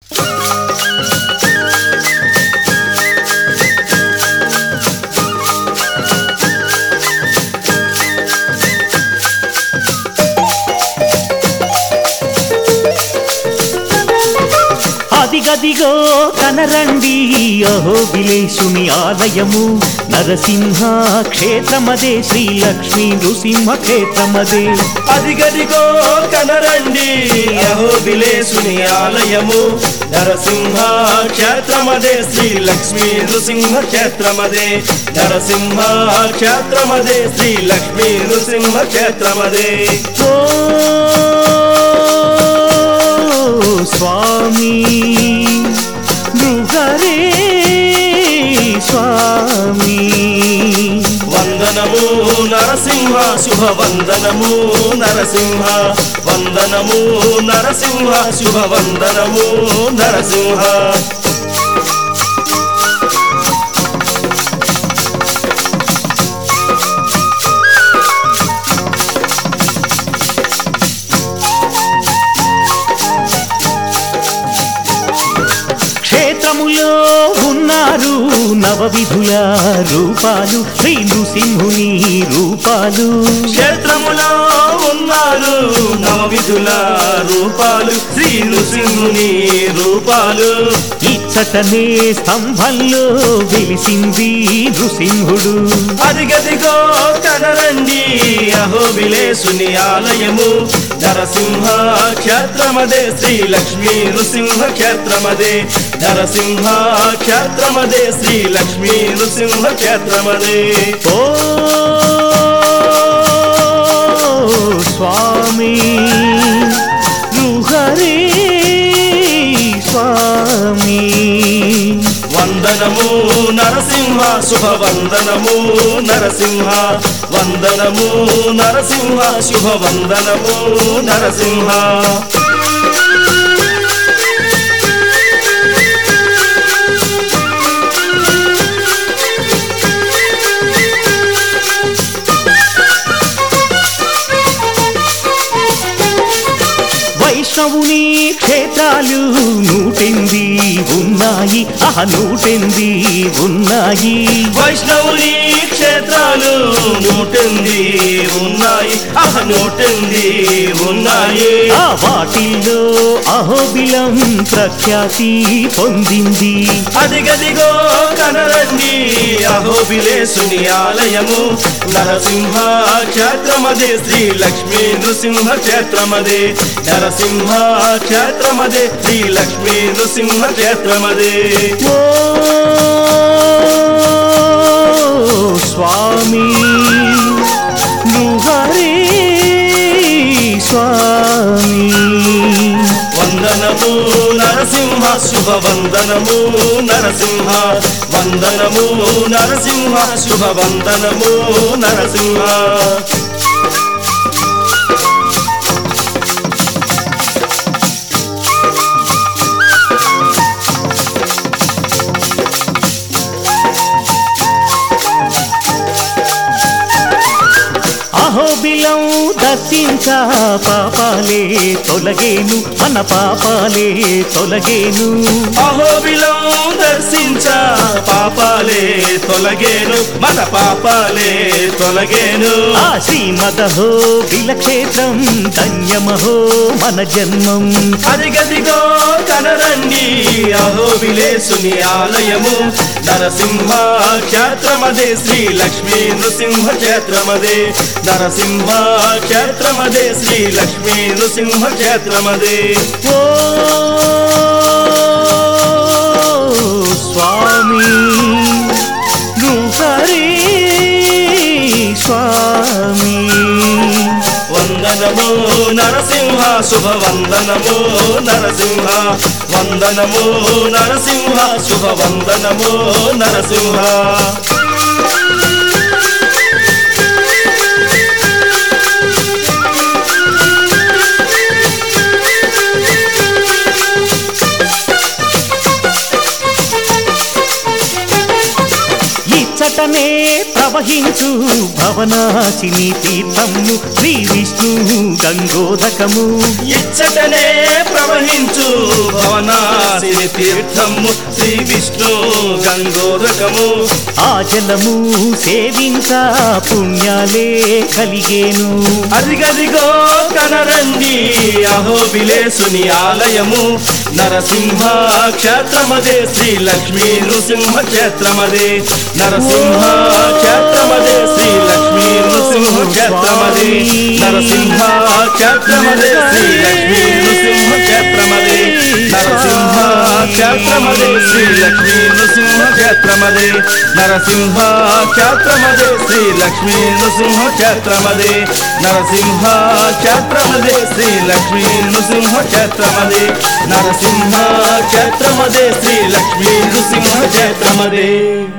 అదిగదిగో కనరండి అహో విలేశుని ఆలయము నరసింహ క్షేత్రమదే శ్రీ లక్ష్మీ నృసింహ క్షేత్రమదే అదిగదిగో కనరండి అహో విలేసుని ఆలయము నరసింహ క్షేత్రమదే శ్రీ లక్ష్మీ నృసింహ క్షేత్రమదే నరసింహ క్షేత్రమదే శ్రీ లక్ష్మీ నృసింహ క్షేత్రమదే ఓ స్వామి నృహరే స్వామి వందనము నరసింహ శుభ వందనము నరసింహ వందనము నరసింహ శుభ వందనము నరసింహ క్షేత్రములో ఉన్నారు నవవిధుల రూపాలు శ్రీ నృసింహుని రూపాలు క్షేత్రములో ఉన్నారు నవవిధుల రూపాలు శ్రీ నృసింహుని రూపాలు ఇచ్చటనే స్తంభంలో వెలిసింది నృసింహుడు అదిగదిగో కనరండి అహో విలేసుని ఆలయము నరసింహ క్షేత్రమదే శ్రీ లక్ష్మీ నృసింహ క్షేత్రమదే నరసింహ క్షేత్రమదే శ్రీ లక్ష్మీ నృసింహ క్షేత్రమదే ఓ స్వామి నృహరే స్వామి వందనము నరసింహ శుభ వందనము నరసింహ వందనము నరసింహ శుభ వందనము నరసింహ వైష్ణవుని క్షేత్రాలు నూటెంది ఉన్నాయి ఆహ నూటెంది ఉన్నాయి వైష్ణవుని క్షేత్రాలు నూటెంది ఉన్నాయి అహ నూటెంది ఉన్నాయి ఆ వాటిల్లో అహోబిలం ప్రఖ్యాతి పొందింది అదిగదిగో కనరండి అహోబిలేసుని ఆలయము నరసింహ క్షేత్రమదే శ్రీ లక్ష్మీ నృసింహ క్షేత్రమదే నరసింహ క్షేత్రమదే శ్రీ లక్ష్మీ నృసింహ క్షేత్రమదే ఓ స్వామి నృహరే స్వామి వందనము నరసింహ శుభ వందనము నరసింహ వందనము నరసింహ శుభ వందనము నరసింహ అహోబిలం దర్శించ పాపాలే తొలగేను మన పాపాలే తొలగేను అహోబిలం దర్శించ పాపాలే తొలగేను మన పాపాలే తొలగేను ఆ శ్రీమదహో బిలక్షేత్రం ధన్యమహో మన జన్మం అదిగదిగో కనరండి అహోబిలేసుని ఆలయము నరసింహ క్షేత్రమదే శ్రీ లక్ష్మీ నృసింహ క్షేత్రమదే నరసింహ క్షేత్రమదే శ్రీ లక్ష్మీ నృసింహ క్షేత్రమదే ఓ స్వామి నృహరే స్వామి వందనము నరసింహ శుభ వందనము నరసింహ వందనము నరసింహ శుభ వందనము నరసింహ ఇచ్చటనే ప్రవహించు భవనాశిని తీర్థము శ్రీ విష్ణు గంగోదకము ఇచ్చటనే ప్రవహించు భవనాశిని తీర్థము శ్రీ విష్ణు గంగోదకము ఆ జలము సేవించ పుణ్యాలే కలిగేను అదిగదిగో కనరండి అహోబిలేసుని ఆలయము నరసింహ క్షేత్రమదే శ్రీ లక్ష్మీ నృసింహ క్షేత్రమదే నరసింహ క్షేత్రమదే శ్రీ లక్ష్మీ నృసింహ క్షేత్రమదే నరసింహ క్షేత్రమదే శ్రీ లక్ష్మీ నృసింహ క్షేత్రమదే నరసింహ క్షేత్రమదే శ్రీ లక్ష్మీ నృసింహ క్షేత్రమదే నరసింహ క్షేత్రమదే శ్రీ లక్ష్మీ నృసింహ క్షేత్రమదే నరసింహ క్షేత్రమదే శ్రీ లక్ష్మీ నృసింహ క్షేత్రమదే నరసింహ క్షేత్రమదే శ్రీ లక్ష్మీ నృసింహ క్షేత్రమదే